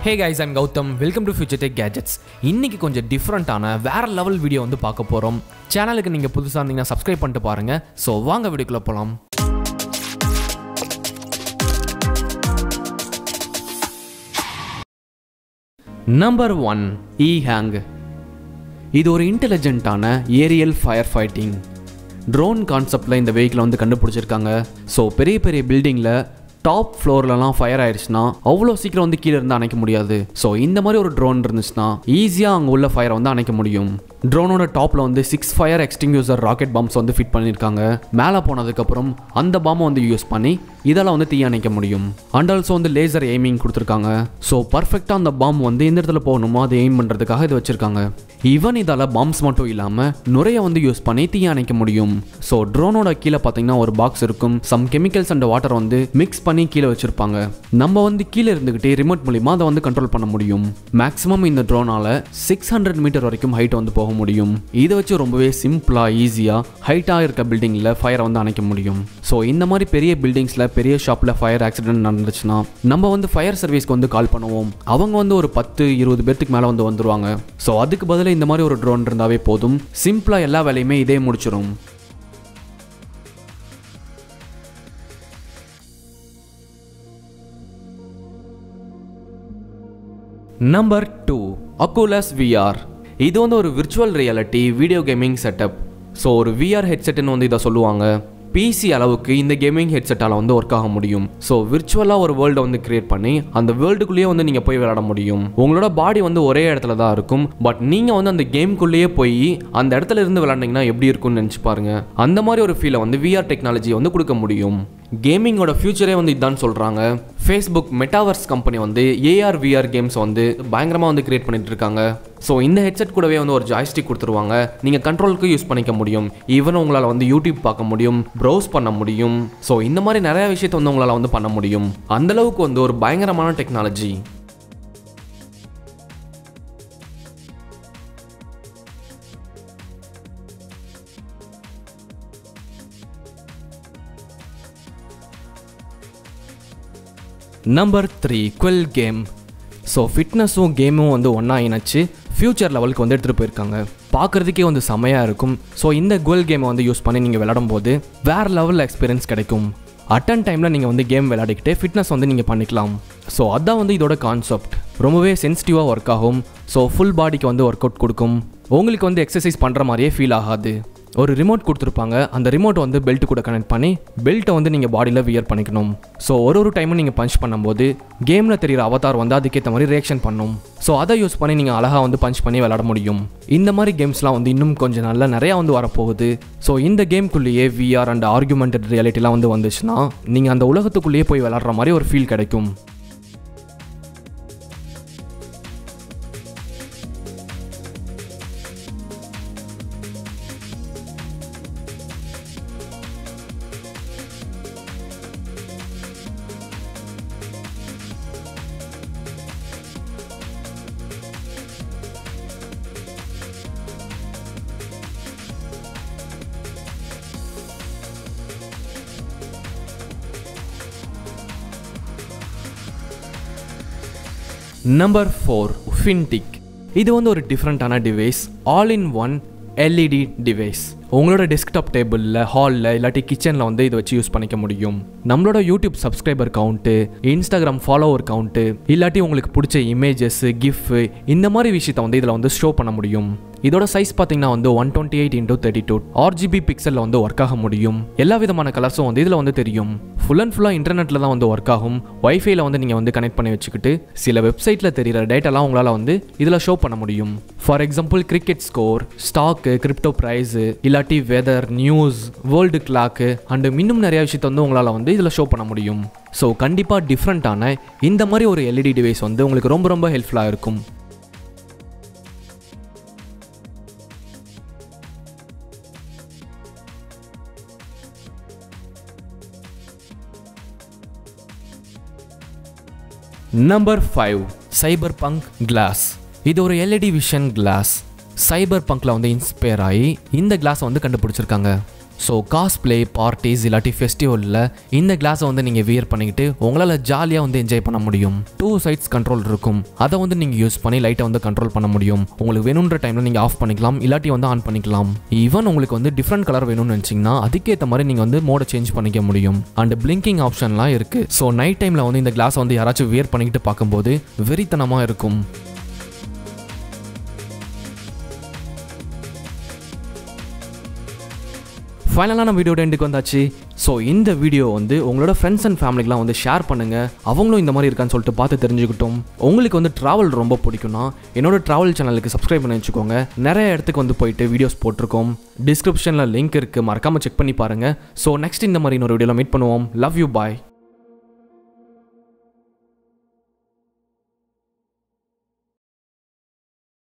hey guys I'm Gautham welcome to future tech gadgets இன்னைக்கு கொஞ்சம் டிஃப்ரெண்ட்டான வேற லெவல் வீடியோ வந்து பார்க்க போகிறோம் சேனலுக்கு நீங்கள் புதுசாக இருந்தீங்கன்னா சப்ஸ்கிரைப் பண்ணிட்டு பாருங்க ஸோ வாங்க வீடியோக்குள்ளே போகலாம் நம்பர் ஒன் இ ஹேங் இது ஒரு இன்டெலிஜென்ட்டான ஏரியல் ஃபயர் ஃபைட்டிங் ட்ரோன் கான்செப்டில் இந்த வெஹிக்கிளை வந்து கண்டுபிடிச்சிருக்காங்க ஸோ பெரிய பெரிய பில்டிங்கில் டாப் ஃப்ளோர்லலாம் ஃபயர் ஆயிடுச்சுன்னா அவ்வளோ சீக்கிரம் வந்து கீழே இருந்து அணைக்க முடியாது ஸோ இந்த மாதிரி ஒரு ட்ரோன் இருந்துச்சுன்னா ஈஸியாக அங்கே உள்ள ஃபயரை வந்து அணைக்க முடியும் ட்ரோனோட டாப்பில் வந்து six fire extinguisher rocket bombs வந்து ஃபிட் பண்ணியிருக்காங்க மேலே போனதுக்கப்புறம் அந்த பாம்பை வந்து யூஸ் பண்ணி இதெல்லாம் வந்து தீ அணைக்க முடியும் அண்ட் ஆல்சோ வந்து லேசர் எய்மிங் கொடுத்துருக்காங்க ஸோ பர்ஃபெக்டாக அந்த பாம்பு வந்து எந்த இடத்துல போகணுமோ அதை எய்ம் பண்ணுறதுக்காக இது வச்சுருக்காங்க ஈவன் இதால் பாம்ஸ் மட்டும் இல்லாமல் நுரைய வந்து யூஸ் பண்ணி தீ அணைக்க முடியும் ஸோ ட்ரோனோட கீழே பார்த்தீங்கன்னா ஒரு பாக்ஸ் இருக்கும் சம் கெமிக்கல்ஸ் அண்ட் வாட்டர் வந்து மிக்ஸ் பண்ணி கீழே வச்சிருப்பாங்க நம்ம வந்து கீழே இருந்துக்கிட்டே ரிமோட் மூலியமா அதை வந்து கண்ட்ரோல் பண்ண முடியும் மேக்ஸிமம் இந்த ட்ரோனால சிக்ஸ் ஹண்ட்ரட் மீட்டர் வரைக்கும் ஹைட் வந்து போக முடியும் இதை வச்சு ரொம்பவே சிம்பிளா ஈஸியா ஹைட்டா இருக்க பில்டிங்ல ஃபயரை வந்து அணைக்க முடியும் ஸோ இந்த மாதிரி பெரிய பில்டிங்ஸ்ல பெரிய ஷாப்ல ஃபயர் ஆக்சிடென்ட் நடந்துச்சுன்னா நம்ம வந்து ஃபயர் சர்வீஸ்க்கு வந்து கால் பண்ணுவோம் அவங்க வந்து ஒரு பத்து இருபது பேர்த்துக்கு மேல வந்து வந்துருவாங்க ஸோ அதுக்கு பதிலாக இந்த மாதிரி ஒரு ட்ரோன் இருந்தாவே போதும் சிம்பிளா எல்லா வேலையுமே இதே முடிச்சிடும் நம்பர் டூ அக்கூலஸ் விஆர் இது வந்து ஒரு virtual reality video gaming setup so ஒரு விஆர் ஹெட்செட்னு வந்து இதை சொல்லுவாங்க பிசி அளவுக்கு இந்த கேமிங் ஹெட்செட்டால் வந்து ஒர்க் ஆக முடியும் ஸோ விர்ச்சுவலாக ஒரு வேர்ல்டை வந்து கிரியேட் பண்ணி அந்த வேர்ல்டுக்குள்ளேயே வந்து நீங்கள் போய் விளையாட முடியும் உங்களோட பாடி வந்து ஒரே இடத்துல தான் இருக்கும் பட் நீங்கள் வந்து அந்த கேம்குள்ளேயே போய் அந்த இடத்துல இருந்து விளையாண்டிங்கன்னா எப்படி இருக்கும்னு நினச்சி பாருங்க அந்த மாதிரி ஒரு ஃபீலை வந்து விஆர் டெக்னாலஜி வந்து கொடுக்க முடியும் கேமிங்கோட ஃபியூச்சரே வந்து இதுதான் சொல்கிறாங்க ஃபேஸ்புக் மெட்டாவர்ஸ் கம்பெனி வந்து ஏஆர் விஆர் கேம்ஸ் வந்து பயங்கரமாக வந்து கிரியேட் பண்ணிட்டு இருக்காங்க ஸோ இந்த ஹெட்செட் கூடவே வந்து ஒரு ஜாய்ஸ்டிக் கொடுத்துருவாங்க நீங்கள் கண்ட்ரோலுக்கு யூஸ் பண்ணிக்க முடியும் ஈவன் உங்களால் வந்து யூடியூப் பார்க்க முடியும் ப்ரௌஸ் பண்ண முடியும் ஸோ இந்த மாதிரி நிறைய விஷயத்தை வந்து உங்களால் வந்து பண்ண முடியும் அந்தளவுக்கு வந்து ஒரு பயங்கரமான technology number three Quell game so ஃபிட்னஸும் கேமும் வந்து ஒன்றா இணைச்சு ஃப்யூச்சர் லெவலுக்கு வந்து எடுத்துகிட்டு போயிருக்காங்க பார்க்குறதுக்கே வந்து செமையாக இருக்கும் ஸோ இந்த குவெல் கேமை வந்து யூஸ் பண்ணி நீங்கள் விளையாடும் போது வேறு லெவலில் எக்ஸ்பீரியன்ஸ் கிடைக்கும் அட்டன் டைமில் நீங்கள் வந்து கேம் விளையாடிக்கிட்டே ஃபிட்னஸ் வந்து நீங்கள் பண்ணிக்கலாம் ஸோ அதான் வந்து இதோட கான்செப்ட் ரொம்பவே சென்சிட்டிவாக ஒர்க் ஆகும் ஸோ ஃபுல் பாடிக்கு வந்து ஒர்க் அவுட் கொடுக்கும் உங்களுக்கு வந்து எக்ஸசைஸ் பண்ணுற மாதிரியே ஃபீல் ஆகாது ஒரு ரிமோட் கொடுத்துருப்பாங்க அந்த ரிமோட் வந்து பெல்ட் கூட கனெக்ட் பண்ணி பெல்ட்டை வந்து நீங்கள் பாடியில் வியர் பண்ணிக்கணும் ஸோ ஒரு ஒரு டைமும் நீங்கள் பஞ்ச் பண்ணும்போது கேமில் தெரிகிற அவதார் வந்து அதுக்கேற்ற மாதிரி ரியாக்ஷன் பண்ணும் ஸோ அதை யூஸ் பண்ணி நீங்கள் அழகாக வந்து பஞ்ச் பண்ணி விளாட முடியும் இந்த மாதிரி கேம்ஸ்லாம் வந்து இன்னும் கொஞ்சம் நல்லா நிறையா வந்து வரப்போகுது ஸோ இந்த கேம்குள்ளேயே விஆர் அண்ட் ஆர்குமெண்டட் ரியாலிட்டிலாம் வந்து வந்துச்சுன்னா நீங்கள் அந்த உலகத்துக்குள்ளேயே போய் விளாட்ற மாதிரி ஒரு ஃபீல் கிடைக்கும் நம்பர் ஃபோர் ஃபின்டிக் இது வந்து ஒரு டிஃப்ரெண்ட்டான device all in one LED device உங்களோட டெஸ்க்டாப் டேபிளில் ஹாலில் இல்லாட்டி கிச்சனில் வந்து இதை வச்சு யூஸ் பண்ணிக்க முடியும் நம்மளோட YouTube subscriber count Instagram follower count இல்லாட்டி உங்களுக்கு பிடிச்ச இமேஜஸ் கிஃப் இந்த மாதிரி விஷயத்த வந்து இதில் வந்து ஷோ பண்ண முடியும் இதோட சைஸ் பார்த்தீங்கன்னா வந்து one twenty eight into thirty two RGB பிக்சலில் வந்து ஒர்க் ஆக முடியும் எல்லா விதமான கலர்ஸும் வந்து இதில் வந்து தெரியும் ஃபுல் அண்ட் ஃபுல்லாக இன்டர்நெட்டில் தான் வந்து ஒர்க் ஆகும் வைஃபைல வந்து நீங்கள் வந்து கனெக்ட் பண்ணி வச்சுக்கிட்டு சில வெப்சைட்டில் தெரிகிற டேட்டாலாம் உங்களால் வந்து இதில் ஷோ பண்ண முடியும் for example cricket score stock crypto price இல்லாட்டி weather news world clock and இன்னும் நிறைய விஷயத்த வந்து உங்களால் வந்து இதில் ஷோ பண்ண முடியும் ஸோ கண்டிப்பாக டிஃப்ரெண்ட்டான இந்த மாதிரி ஒரு எல்இடி டிவைஸ் வந்து உங்களுக்கு ரொம்ப ரொம்ப ஹெல்ப்ஃபுல்லாக இருக்கும் number five cyberpunk glass இது ஒரு எல்இடி விஷன் கிளாஸ் சைபர் பங்க்ல வந்து இன்ஸ்பயர் ஆகி இந்த கிளாஸை வந்து கண்டுபிடிச்சிருக்காங்க ஸோ காஸ்ப்ளே பார்ட்டிஸ் இல்லாட்டி ஃபெஸ்டிவலில் இந்த கிளாஸை வந்து நீங்கள் வியர் பண்ணிக்கிட்டு உங்களால் ஜாலியாக வந்து என்ஜாய் பண்ண முடியும் டூ சைட்ஸ் கண்ட்ரோல் இருக்கும் அதை வந்து நீங்கள் யூஸ் பண்ணி லைட்டை வந்து கண்ட்ரோல் பண்ண முடியும் உங்களுக்கு வேணுன்ற டைமில் நீங்கள் ஆஃப் பண்ணிக்கலாம் இல்லாட்டி வந்து ஆன் பண்ணிக்கலாம் ஈவன் உங்களுக்கு வந்து டிஃப்ரெண்ட் கலர் வேணும்னு நினச்சிங்கன்னா அதுக்கேற்ற மாதிரி நீங்கள் வந்து மோட சேஞ்ச் பண்ணிக்க முடியும் அண்ட் பிளிங்கிங் ஆப்ஷன்லாம் இருக்குது ஸோ நைட் டைமில் வந்து இந்த கிளாஸை வந்து யாராச்சும் வியர் பண்ணிக்கிட்டு பார்க்கும்போது வெறித்தனமாக இருக்கும் ஃபைனலான வீடியோட எண்டுக்கு வந்தாச்சு ஸோ இந்த வீடியோ வந்து உங்களோட ஃப்ரெண்ட்ஸ் அண்ட் ஃபேமிலிக்கெலாம் வந்து ஷேர் பண்ணுங்கள் அவங்களும் இந்த மாதிரி இருக்கான்னு சொல்லிட்டு பார்த்து தெரிஞ்சுக்கிட்டோம் உங்களுக்கு வந்து ட்ராவல் ரொம்ப பிடிக்கும்னா என்னோட ட்ராவல் சேனலுக்கு சப்ஸ்கிரைப் பண்ணி வச்சுக்கோங்க நிறைய இடத்துக்கு வந்து போயிட்டு வீடியோஸ் போட்டிருக்கோம் டிஸ்கிரிப்ஷனில் லிங்க் இருக்குது மறக்காமல் செக் பண்ணி பாருங்கள் ஸோ நெக்ஸ்ட் இந்த மாதிரி இன்னொரு வீடியோவில் மீட் பண்ணுவோம் லவ் யூ பாய்